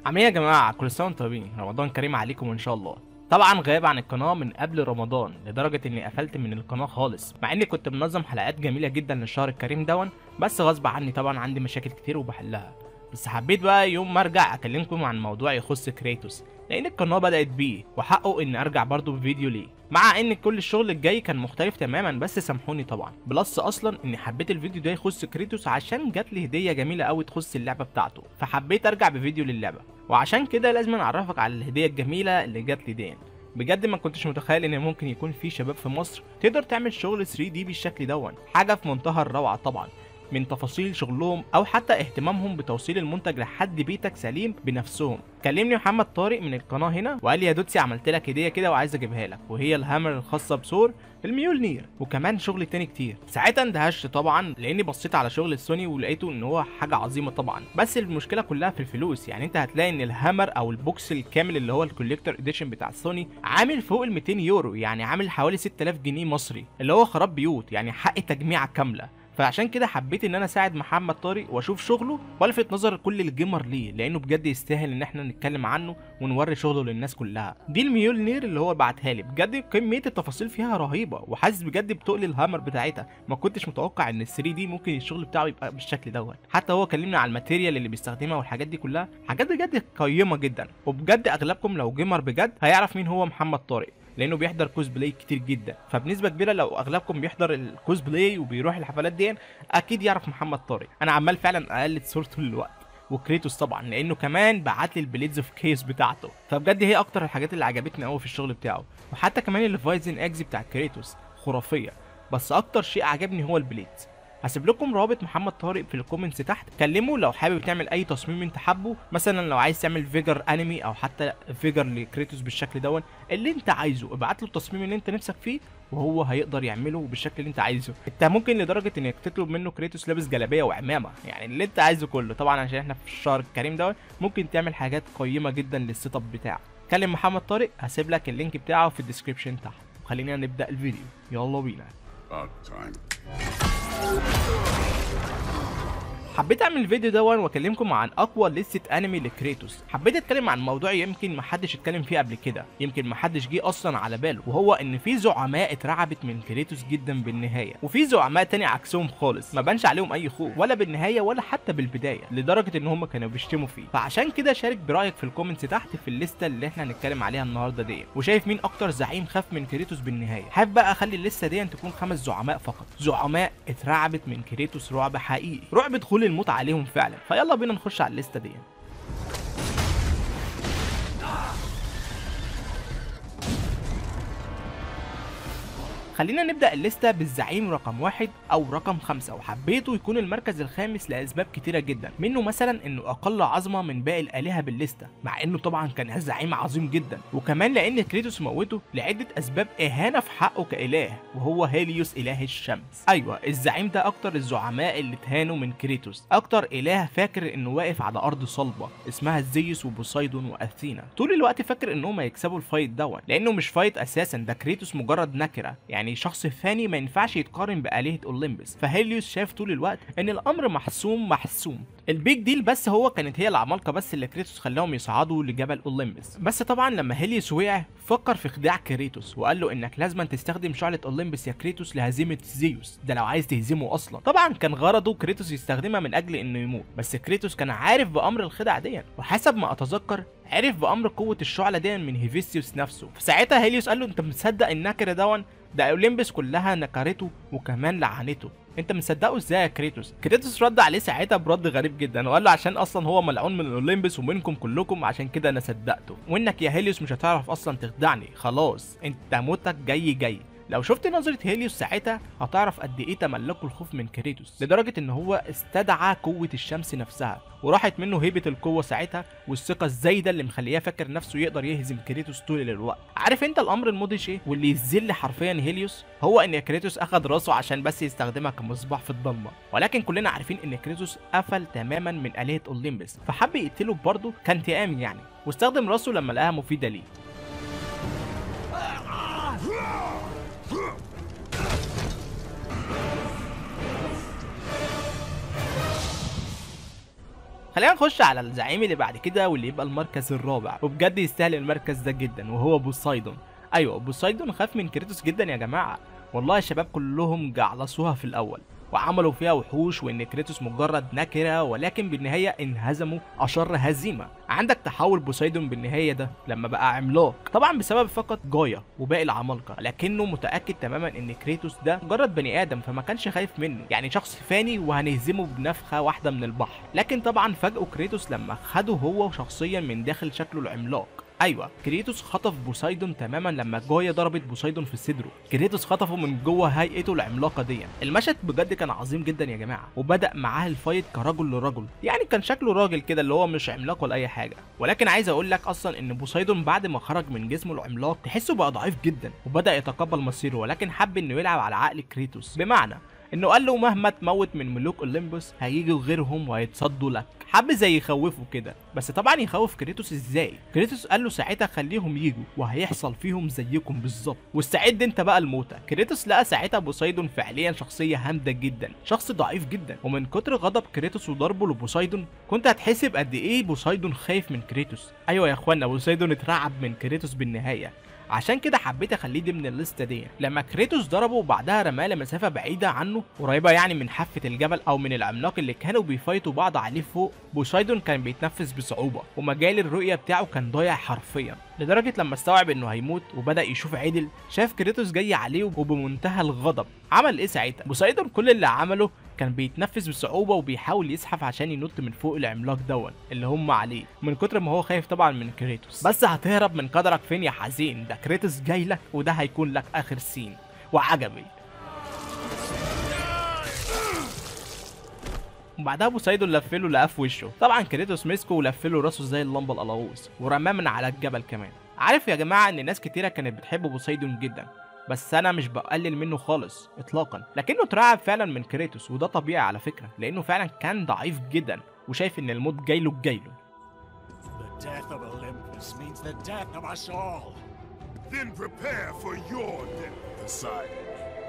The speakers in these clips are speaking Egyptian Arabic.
عاملين يا جماعه كل سنه وانتم طيبين رمضان كريم عليكم ان شاء الله طبعا غايب عن القناه من قبل رمضان لدرجه اني قفلت من القناه خالص مع اني كنت منظم حلقات جميله جدا للشهر الكريم دون بس غصب عني طبعا عندي مشاكل كتير وبحلها بس حبيت بقى يوم ما ارجع اكلمكم عن موضوع يخص كريتوس لان القناه بدات بيه وحقه ان ارجع برضه بفيديو ليه مع ان كل الشغل الجاي كان مختلف تماما بس سامحوني طبعا بلس اصلا اني حبيت الفيديو ده يخص كريتوس عشان جات لي هديه جميله قوي تخص اللعبه بتاعته فحبيت ارجع بفيديو للعبه وعشان كده لازم اعرفك على الهديه الجميله اللي جات لي دي بجد ما كنتش متخيل ان ممكن يكون في شباب في مصر تقدر تعمل شغل 3 دي بالشكل دون حاجه في منتهى الروعه طبعا من تفاصيل شغلهم او حتى اهتمامهم بتوصيل المنتج لحد بيتك سليم بنفسهم كلمني محمد طارق من القناه هنا وقال لي يا دوتسي عملت لك هديه كده وعايز اجيبها لك وهي الهامر الخاصه بثور الميول نير وكمان شغل تاني كتير ساعتها اندهشت طبعا لاني بصيت على شغل السوني ولقيته ان هو حاجه عظيمه طبعا بس المشكله كلها في الفلوس يعني انت هتلاقي ان الهامر او البوكس الكامل اللي هو الكوليكتور اديشن بتاع السوني عامل فوق ال 200 يورو يعني عامل حوالي 6000 جنيه مصري اللي هو خراب بيوت يعني حق تجميعه كامله فعشان كده حبيت ان انا اساعد محمد طارق واشوف شغله والفت نظر كل الجيمر ليه لانه بجد يستاهل ان احنا نتكلم عنه ونوري شغله للناس كلها دي الميول نير اللي هو بعتها لي بجد كميه التفاصيل فيها رهيبه وحاسس بجد بتقل الهامر بتاعتها ما كنتش متوقع ان ال 3 دي ممكن الشغل بتاعه يبقى بالشكل دوت حتى هو كلمنا على الماتيريال اللي بيستخدمها والحاجات دي كلها حاجات بجد قيمه جدا وبجد اغلبكم لو جيمر بجد هيعرف مين هو محمد طارق لانه بيحضر كوزبلاي كتير جدا فبنسبه كبيره لو اغلبكم بيحضر الكوزبلاي وبيروح الحفلات دي اكيد يعرف محمد طارق انا عمال فعلا اقلد صورته الوقت وكريتوس طبعا لانه كمان بعت لي البليدز اوف كيس بتاعته فبجد هي اكتر الحاجات اللي عجبتني قوي في الشغل بتاعه وحتى كمان الفايزن اكزي بتاع كريتوس خرافيه بس اكتر شيء عجبني هو البليدز هسيب لكم رابط محمد طارق في الكومنتس تحت كلمه لو حابب تعمل اي تصميم انت حابه مثلا لو عايز تعمل فيجر انمي او حتى فيجر لكريتوس بالشكل دون اللي انت عايزه ابعت له التصميم اللي انت نفسك فيه وهو هيقدر يعمله بالشكل اللي انت عايزه انت ممكن لدرجه انك تطلب منه كريتوس لابس جلابيه وعمامه يعني اللي انت عايزه كله طبعا عشان احنا في الشهر الكريم ده ممكن تعمل حاجات قيمه جدا للسيت اب بتاعك كلم محمد طارق هسيب لك اللينك بتاعه في الديسكربشن تحت وخلينا نبدا الفيديو يلا بينا About time. حبيت اعمل الفيديو ده واكلمكم عن اقوى لستة انمي لكريتوس حبيت اتكلم عن موضوع يمكن محدش اتكلم فيه قبل كده يمكن محدش جه اصلا على باله وهو ان في زعماء اترعبت من كريتوس جدا بالنهايه وفي زعماء تاني عكسهم خالص ما بانش عليهم اي خوف ولا بالنهايه ولا حتى بالبدايه لدرجه ان هم كانوا بيشتموا فيه فعشان كده شارك برايك في الكومنتس تحت في الليسته اللي احنا هنتكلم عليها النهارده دي وشايف مين اكتر زعيم خاف من كريتوس بالنهايه حابب بقى اخلي الليسته دي تكون خمس زعماء فقط زعماء اترعبت من كريتوس رعب حقيقي رعب دخول الموت عليهم فعلا فيلا بينا نخش على الليسته دي خلينا نبدا الليسته بالزعيم رقم واحد او رقم خمسة وحبيته يكون المركز الخامس لاسباب كتيره جدا منه مثلا انه اقل عظمه من باقي الالهه بالليسته مع انه طبعا كان زعيم عظيم جدا وكمان لان كريتوس موته لعده اسباب اهانه في حقه كاله وهو هيليوس اله الشمس ايوه الزعيم ده اكتر الزعماء اللي اتهانوا من كريتوس اكتر اله فاكر انه واقف على ارض صلبه اسمها زيوس وبوسايدون واثينا طول الوقت فاكر انهم هيكسبوا الفايت دون لانه مش فايت اساسا ده كريتوس مجرد نكره يعني شخص ثاني ما ينفعش يتقارن بآلهة أولمبس فهيليوس شاف طول الوقت ان الامر محسوم محسوم البيج ديل بس هو كانت هي العمالقه بس اللي كريتوس خلاهم يصعدوا لجبل اولمبس بس طبعا لما هيليوس وقع فكر في خداع كريتوس وقال له انك لازم تستخدم شعله اولمبس يا كريتوس لهزيمه زيوس ده لو عايز تهزمه اصلا طبعا كان غرضه كريتوس يستخدمها من اجل انه يموت بس كريتوس كان عارف بامر الخدع دي وحسب ما اتذكر عرف بامر قوه الشعله دي من هيفيستيوس نفسه فساعتها هيليوس قال له انت مصدق النكره دون ده اولمبس كلها نكرته وكمان لعنته انت مصدقه ازاي يا كريتوس كريتوس رد عليه ساعتها برد غريب جدا وقال له عشان اصلا هو ملعون من اولمبس ومنكم كلكم عشان كده انا صدقته وانك يا هيليوس مش هتعرف اصلا تخدعني خلاص انت موتك جاي جاي لو شفت نظرة هيليوس ساعتها هتعرف قد ايه تملكوا الخوف من كريتوس لدرجة ان هو استدعى قوة الشمس نفسها وراحت منه هيبة القوة ساعتها والثقة الزايدة اللي مخلياه فاكر نفسه يقدر يهزم كريتوس طول الوقت عارف انت الامر المدهش ايه واللي يذل حرفيا هيليوس هو ان كريتوس اخد راسه عشان بس يستخدمها كمصباح في الضلمة ولكن كلنا عارفين ان كريتوس قفل تماما من آلهة اولمبس فحب يقتله برضه كانتقام يعني واستخدم راسه لما لقاها مفيدة ليه خلينا نخش على الزعيم اللي بعد كده واللي يبقى المركز الرابع وبجد يستاهل المركز ده جدا وهو بوسايدون ايوه بوسايدون خاف من كريتوس جدا يا جماعه والله الشباب كلهم جعلصوها في الاول وعملوا فيها وحوش وان كريتوس مجرد نكره ولكن بالنهايه انهزموا اشر هزيمه عندك تحول بوسايدون بالنهايه ده لما بقى عملاق طبعا بسبب فقط جايا وباقي العمالقه لكنه متاكد تماما ان كريتوس ده مجرد بني ادم فما كانش خايف منه يعني شخص فاني وهنهزمه بنفخه واحده من البحر لكن طبعا فاجئوا كريتوس لما خده هو شخصيا من داخل شكله العملاق ايوه كريتوس خطف بوسايدون تماما لما جويا ضربت بوسايدون في صدره كريتوس خطفه من جوه هيئته العملاقه دي المشهد بجد كان عظيم جدا يا جماعه وبدا معاه الفايت كرجل لرجل يعني كان شكله راجل كده اللي هو مش عملاق ولا اي حاجه ولكن عايز اقول لك اصلا ان بوسايدون بعد ما خرج من جسمه العملاق تحسه بقى ضعيف جدا وبدا يتقبل مصيره ولكن حب انه يلعب على عقل كريتوس بمعنى انه قال له مهما تموت من ملوك اولمبوس هيجوا غيرهم وهيتصدوا لك حب زي يخوفه كده بس طبعا يخوف كريتوس ازاي كريتوس قال له ساعتها خليهم يجوا وهيحصل فيهم زيكم بالظبط واستعد انت بقى الموتى كريتوس لقى ساعتها بوسايدون فعليا شخصيه هامده جدا شخص ضعيف جدا ومن كتر غضب كريتوس وضربه لبوسايدون كنت هتحسب قد ايه بوسايدون خايف من كريتوس ايوه يا اخوانا بوسايدون اترعب من كريتوس بالنهايه عشان كده حبيت اخليه ضمن الليسته دي لما كريتوس ضربه وبعدها رماه لمسافه بعيده عنه قريبه يعني من حافه الجبل او من العملاق اللي كانوا بيفايتوا بعض عليه فوق بوسايدون كان بيتنفس بصعوبه ومجال الرؤيه بتاعه كان ضايع حرفيا لدرجه لما استوعب انه هيموت وبدا يشوف عدل شاف كريتوس جاي عليه وبمنتهى الغضب عمل ايه ساعتها بوسايدون كل اللي عمله كان بيتنفس بصعوبة وبيحاول يزحف عشان ينط من فوق العملاق دون اللي هم عليه من كتر ما هو خايف طبعا من كريتوس بس هتهرب من قدرك فين يا حزين ده كريتوس جاي لك وده هيكون لك اخر سين وعجبي وبعدها بوسايدون لفله لقاه في وشه طبعا كريتوس مسكه ولفله راسه زي اللمبه القلاووز ورماه من على الجبل كمان عارف يا جماعه ان ناس كتيره كانت بتحب بوسايدون جدا بس انا مش بقلل منه خالص اطلاقا لكنه اترعب فعلا من كريتوس وده طبيعي على فكره لانه فعلا كان ضعيف جدا وشايف ان الموت جايله جايله The death of Olympus means the death of us all. Then prepare for your death, Poseidon.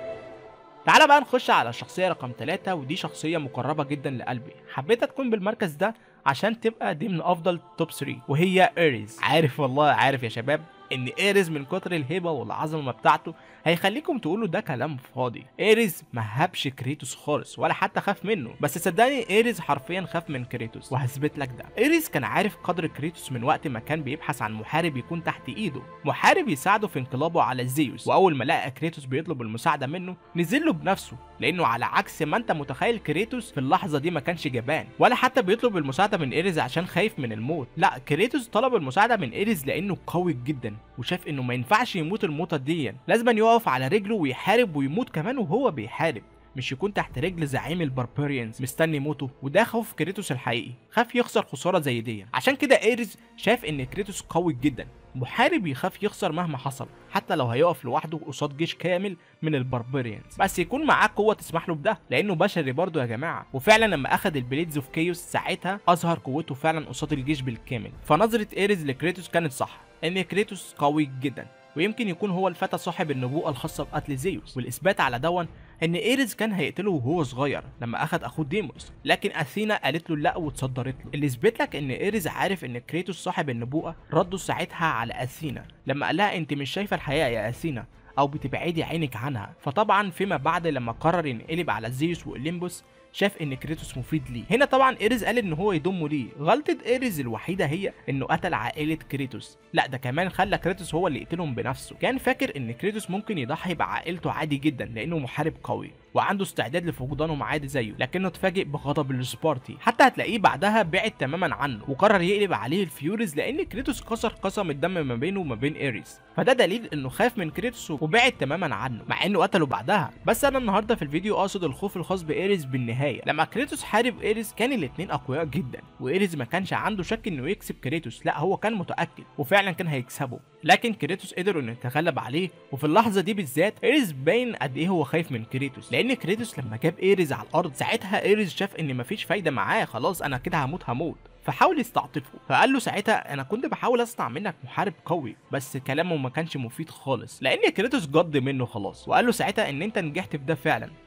تعالى بقى نخش على الشخصية رقم 3 ودي شخصية مقربة جدا لقلبي حبيتها تكون بالمركز ده عشان تبقى ضمن افضل توب 3 وهي ايريز عارف والله عارف يا شباب ان ايريز من كتر الهبه والعظمه بتاعته هيخليكم تقولوا ده كلام فاضي ايريز ما هبش كريتوس خالص ولا حتى خاف منه بس صدقني ايريز حرفيا خاف من كريتوس وهثبت لك ده ايريز كان عارف قدر كريتوس من وقت ما كان بيبحث عن محارب يكون تحت ايده محارب يساعده في انقلابه على زيوس واول ما لقى كريتوس بيطلب المساعده منه نزل له بنفسه لانه على عكس ما انت متخيل كريتوس في اللحظه دي ما كانش جبان ولا حتى بيطلب المساعده من ايريز عشان خايف من الموت لا كريتوس طلب المساعده من ايريز لانه قوي جدا وشاف انه ما ينفعش يموت الموتة دي لازم يقف على رجله ويحارب ويموت كمان وهو بيحارب مش يكون تحت رجل زعيم الباربيريانز مستني موته وده خوف كريتوس الحقيقي خاف يخسر خساره زي دي عشان كده ايريز شاف ان كريتوس قوي جدا محارب يخاف يخسر مهما حصل حتى لو هيقف لوحده قصاد جيش كامل من الباربيريانز بس يكون معاه قوه تسمح له بده لانه بشري برضه يا جماعه وفعلا لما اخذ البليدز اوف كيوس ساعتها اظهر قوته فعلا قصاد الجيش بالكامل فنظره ايريز لكريتوس كانت صح ان كريتوس قوي جدا ويمكن يكون هو الفتى صاحب النبوءة الخاصة بقتل زيوس والإثبات على دون إن إيريز كان هيقتله وهو صغير لما أخد أخوه ديموس لكن أثينا قالت له لا واتصدرت له اللي يثبت لك إن إيريز عارف إن كريتوس صاحب النبوءة ردوا ساعتها على أثينا لما قال لها أنت مش شايفة الحقيقة يا أثينا أو بتبعدي عينك عنها فطبعا فيما بعد لما قرر ينقلب على زيوس وأوليمبوس شاف ان كريتوس مفيد ليه هنا طبعا ايريز قال ان هو يضمه ليه غلطه ايريز الوحيده هي انه قتل عائله كريتوس لا ده كمان خلى كريتوس هو اللي يقتلهم بنفسه كان فاكر ان كريتوس ممكن يضحي بعائلته عادي جدا لانه محارب قوي وعنده استعداد لفقدانهم عادي زيه لكنه اتفاجئ بغضب السبارتي حتى هتلاقيه بعدها بعد تماما عنه وقرر يقلب عليه الفيوريز لان كريتوس كسر قسم الدم ما بينه وما بين ايريز فده دليل انه خاف من كريتوس وبعد تماما عنه مع انه قتله بعدها بس انا النهارده في الفيديو اقصد الخوف الخاص بايريز بالنهايه لما كريتوس حارب ايريز كان الاثنين اقوياء جدا وايريز ما كانش عنده شك انه يكسب كريتوس لا هو كان متاكد وفعلا كان هيكسبه لكن كريتوس قدر انه يتغلب عليه وفي اللحظه دي بالذات ايريز باين قد ايه هو خايف من كريتوس لان كريتوس لما جاب ايريز على الارض ساعتها ايريز شاف ان مفيش فايده معاه خلاص انا كده هموت هموت فحاول يستعطفه فقال له ساعتها انا كنت بحاول اصنع منك محارب قوي بس كلامه ما كانش مفيد خالص لان كريتوس جد منه خلاص وقال له ساعتها ان انت نجحت في ده فعلا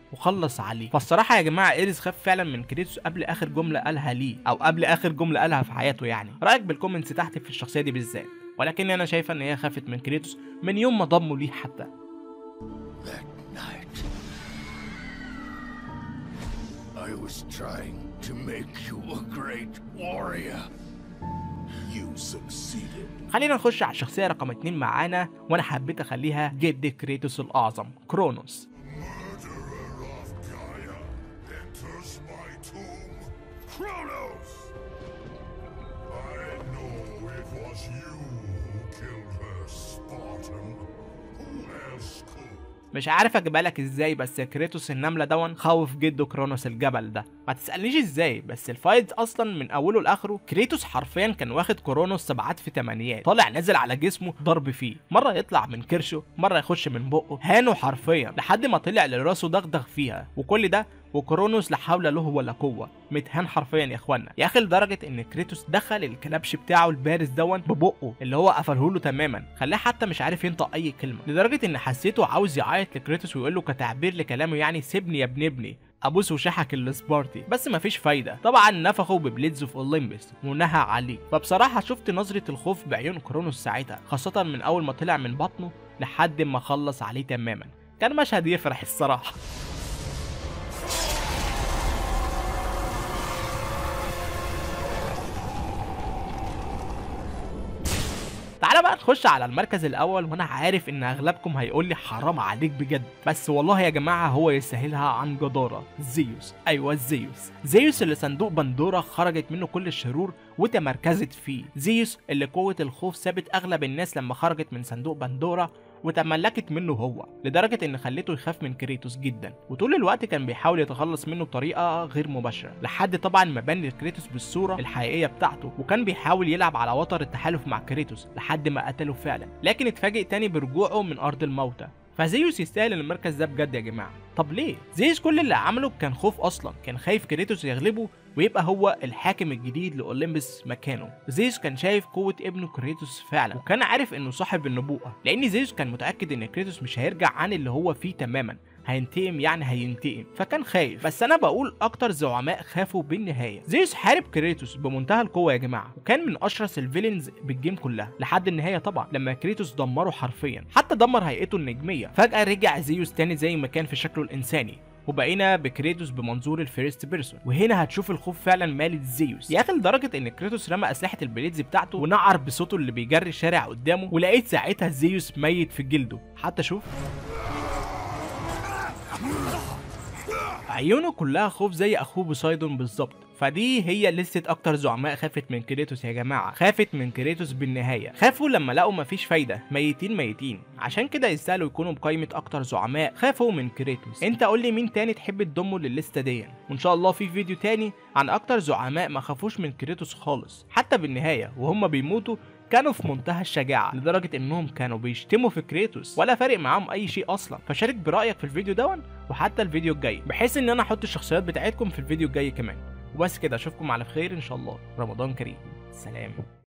وخلص عليه فالصراحه يا جماعه ايريس خاف فعلا من كريتوس قبل اخر جمله قالها ليه او قبل اخر جمله قالها في حياته يعني رايك بالكومنتس تحت في الشخصيه دي بالذات ولكن انا شايفه ان هي خافت من كريتوس من يوم ما ضموا ليه حتى That night, I was trying to make you a great warrior. You succeeded. خلينا نخش على الشخصيه رقم اتنين معانا وانا حبيت اخليها جد كريتوس الاعظم كرونوس Murderer of Gaia enters my tomb. Kronos! I know it was you who killed her, Spartan. Who else could? مش عارف اجيبها لك ازاي بس كريتوس النمله دون خوف جده كرونوس الجبل ده ما تسالنيش ازاي بس الفايت اصلا من اوله لاخره كريتوس حرفيا كان واخد كرونوس سبعات في تمانيات طالع نازل على جسمه ضرب فيه مره يطلع من كرشه مره يخش من بقه هانه حرفيا لحد ما طلع لراسه دغدغ فيها وكل ده وكرونوس لا حول له ولا قوه متهان حرفيا يا اخوانا يا اخي لدرجه ان كريتوس دخل الكلبش بتاعه البارز دون ببقه اللي هو قفله له تماما خلاه حتى مش عارف ينطق اي كلمه لدرجه ان حسيته عاوز يعيط لكريتوس ويقول له كتعبير لكلامه يعني سيبني يا ابن ابني ابوس وشحك السبارتي بس مفيش فايده طبعا نفخوا ببليدز اوف اولمبس ونهى عليه فبصراحه شفت نظره الخوف بعيون كرونوس ساعتها خاصه من اول ما طلع من بطنه لحد ما خلص عليه تماما كان مشهد يفرح الصراحه تعالى بقى نخش على المركز الاول وانا عارف ان اغلبكم هيقول لي حرام عليك بجد بس والله يا جماعه هو يستاهلها عن جداره زيوس ايوه زيوس زيوس اللي صندوق بندوره خرجت منه كل الشرور وتمركزت فيه زيوس اللي قوه الخوف سابت اغلب الناس لما خرجت من صندوق بندوره وتملكت منه هو لدرجة إن خليته يخاف من كريتوس جدا وطول الوقت كان بيحاول يتخلص منه بطريقة غير مباشرة لحد طبعا ما بان لكريتوس بالصورة الحقيقية بتاعته وكان بيحاول يلعب على وتر التحالف مع كريتوس لحد ما قتله فعلا لكن اتفاجئ تاني برجوعه من أرض الموتى فزيوس يستاهل المركز ده بجد يا جماعه طب ليه زيوس كل اللي عمله كان خوف اصلا كان خايف كريتوس يغلبه ويبقى هو الحاكم الجديد لاولمبس مكانه زيوس كان شايف قوه ابنه كريتوس فعلا وكان عارف انه صاحب النبوءه لان زيوس كان متاكد ان كريتوس مش هيرجع عن اللي هو فيه تماما هينتقم يعني هينتقم فكان خايف بس انا بقول اكتر زعماء خافوا بالنهايه زيوس حارب كريتوس بمنتهى القوه يا جماعه وكان من اشرس الفيلنز بالجيم كلها لحد النهايه طبعا لما كريتوس دمره حرفيا حتى دمر هيئته النجميه فجاه رجع زيوس تاني زي ما كان في شكله الانساني وبقينا بكريتوس بمنظور الفيرست بيرسون وهنا هتشوف الخوف فعلا مالت زيوس يا اخي لدرجه ان كريتوس رمى اسلحه البليدز بتاعته ونعر بصوته اللي بيجري الشارع قدامه ولقيت ساعتها زيوس ميت في جلده حتى شوف عيونه كلها خوف زي اخوه بوسايدون بالظبط فدي هي لستة أكتر زعماء خافت من كريتوس يا جماعة خافت من كريتوس بالنهاية خافوا لما لقوا مفيش فايدة ميتين ميتين عشان كده يستاهلوا يكونوا بقائمة أكتر زعماء خافوا من كريتوس أنت قول لي مين تاني تحب تضمه لللستة دي وإن شاء الله في فيديو تاني عن أكتر زعماء ما خافوش من كريتوس خالص حتى بالنهاية وهم بيموتوا كانوا في منتهى الشجاعة لدرجة انهم كانوا بيشتموا في كريتوس ولا فارق معاهم اي شيء اصلا فشارك برأيك في الفيديو دون وحتى الفيديو الجاي بحيث ان انا احط الشخصيات بتاعتكم في الفيديو الجاي كمان وبس كده اشوفكم على خير ان شاء الله رمضان كريم سلام